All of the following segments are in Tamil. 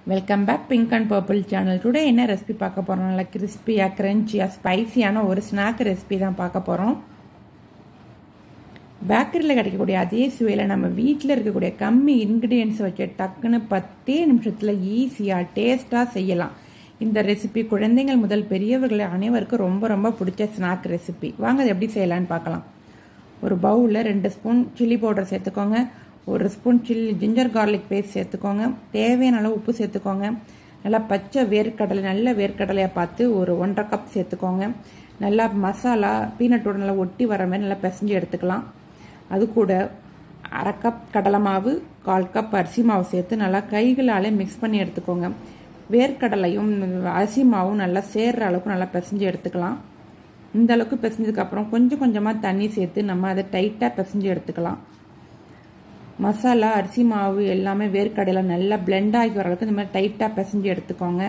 welcome back pink and purple channel today என்ன ரெசிபி பார்க்க போகிறோம் நல்லா கிறிஸ்பியாக க்ரன்ச்சியாக ஸ்பைசியான ஒரு ஸ்நாக் ரெசிபி தான் பார்க்க போகிறோம் பேக்கரியில் கிடைக்கக்கூடிய அதே சுவையில் நம்ம வீட்டில் இருக்கக்கூடிய கம்மி இன்க்ரீடியன்ஸ் வச்சு டக்குன்னு பத்தே நிமிஷத்தில் ஈஸியாக டேஸ்ட்டாக செய்யலாம் இந்த ரெசிபி குழந்தைகள் முதல் பெரியவர்கள் அனைவருக்கும் ரொம்ப ரொம்ப பிடிச்ச ஸ்நாக் ரெசிபி வாங்க அது எப்படி செய்யலான்னு பார்க்கலாம் ஒரு பவுலில் ரெண்டு ஸ்பூன் சில்லி பவுடர் சேர்த்துக்கோங்க ஒரு spoon chilli ginger garlic paste சேர்த்துக்கோங்க தேவையான அளவு உப்பு சேர்த்துக்கோங்க நல்லா பச்சை வேர்க்கடலை நல்ல வேர்க்கடலையாக பார்த்து ஒரு ஒன்றரை கப் சேர்த்துக்கோங்க நல்லா மசாலா பீனட்டோட நல்லா ஒட்டி வர மாதிரி நல்லா பிசைஞ்சு எடுத்துக்கலாம் அது கூட அரை கப் கடலை மாவு கால் கப் அரிசி மாவு சேர்த்து நல்லா கைகளால் மிக்ஸ் பண்ணி எடுத்துக்கோங்க வேர்க்கடலையும் அரிசி மாவும் நல்லா சேர்ற அளவுக்கு நல்லா பிசைஞ்சு எடுத்துக்கலாம் இந்த அளவுக்கு பிசைஞ்சதுக்கப்புறம் கொஞ்சம் கொஞ்சமாக தண்ணி சேர்த்து நம்ம அதை டைட்டாக பிசைஞ்சு எடுத்துக்கலாம் மசாலா அரிசி மாவு எல்லாமே வேர்க்கடையில் நல்லா பிளெண்ட் ஆகி வர அளவுக்கு இந்த மாதிரி டைட்டாக பிசைஞ்சு எடுத்துக்கோங்க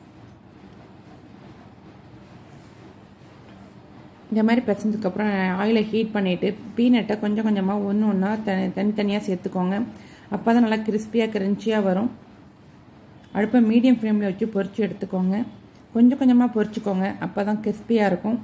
இந்த மாதிரி பிசைஞ்சதுக்கப்புறம் ஆயிலை ஹீட் பண்ணிவிட்டு பீனட்டை கொஞ்சம் கொஞ்சமாக ஒன்று ஒன்றா தனி தனித்தனியாக சேர்த்துக்கோங்க அப்போ தான் நல்லா கிறிஸ்பியாக கிரன்ச்சியாக வரும் அடுப்பை மீடியம் ஃப்ளேமில் வச்சு பொரிச்சு எடுத்துக்கோங்க கொஞ்சம் கொஞ்சமாக பொரிச்சுக்கோங்க அப்போ தான் கிறிஸ்பியாக இருக்கும்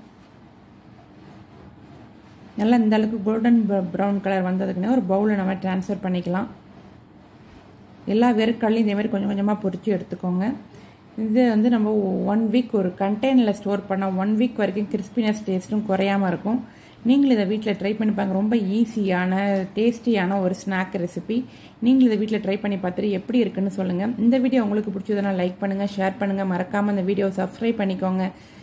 நல்லா இந்த அளவுக்கு கோல்டன் ப்ரௌன் கலர் வந்ததுக்குன்னே ஒரு பவுலில் நம்ம ட்ரான்ஸ்ஃபர் பண்ணிக்கலாம் எல்லா வெறுக்கல்லையும் இதேமாதிரி கொஞ்சம் கொஞ்சமாக பொரித்து எடுத்துக்கோங்க இது வந்து நம்ம ஒன் வீக் ஒரு கண்டெய்னரில் ஸ்டோர் பண்ணால் ஒன் வீக் வரைக்கும் கிறிஸ்பினஸ் டேஸ்ட்டும் குறையாமல் இருக்கும் நீங்களும் இதை வீட்டில் ட்ரை பண்ணி பாருங்க ரொம்ப ஈஸியான டேஸ்டியான ஒரு ஸ்நாக் ரெசிபி நீங்களும் இதை வீட்டில் ட்ரை பண்ணி பார்த்துட்டு எப்படி இருக்குன்னு சொல்லுங்கள் இந்த வீடியோ உங்களுக்கு பிடிச்சதுன்னா லைக் பண்ணுங்கள் ஷேர் பண்ணுங்கள் மறக்காமல் இந்த வீடியோ சப்ஸ்கிரைப் பண்ணிக்கோங்க